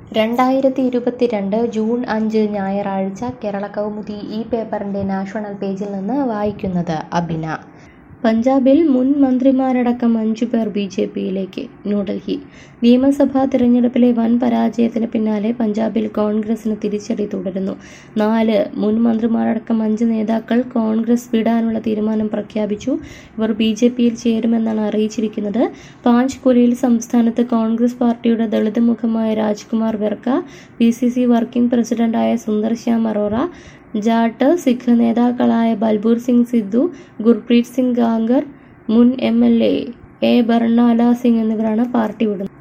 രണ്ടായിരത്തി ഇരുപത്തിരണ്ട് ജൂൺ അഞ്ച് ഞായറാഴ്ച കേരള കൗമുദി ഈ പേപ്പറിൻ്റെ നാഷണൽ പേജിൽ നിന്ന് വായിക്കുന്നത് അബിന പഞ്ചാബിൽ മുൻ മന്ത്രിമാരടക്കം അഞ്ചു പേർ ബി ജെ പിയിലേക്ക് ന്യൂഡൽഹി നിയമസഭാ തിരഞ്ഞെടുപ്പിലെ വൻ പരാജയത്തിന് പിന്നാലെ പഞ്ചാബിൽ കോൺഗ്രസിന് തിരിച്ചടി തുടരുന്നു നാല് മുൻ മന്ത്രിമാരടക്കം അഞ്ച് നേതാക്കൾ കോൺഗ്രസ് വിടാനുള്ള തീരുമാനം പ്രഖ്യാപിച്ചു ഇവർ ബി ജെ പിയിൽ ചേരുമെന്നാണ് അറിയിച്ചിരിക്കുന്നത് പാഞ്ച്കുലയിൽ സംസ്ഥാനത്ത് കോൺഗ്രസ് പാർട്ടിയുടെ ദളിത് മുഖമായ Rajkumar Verka P C C working പ്രസിഡന്റായ സുന്ദർ ശ്യാം അറോറ ജാട്ട് സിഖ് നേതാക്കളായ ബൽബൂർ സിംഗ് സിദ്ധു ഗുർപ്രീത് സിംഗ് ഗാംഗർ മുൻ M L A A Barnala Singh എന്നിവരാണ് പാർട്ടി വിടുന്നത്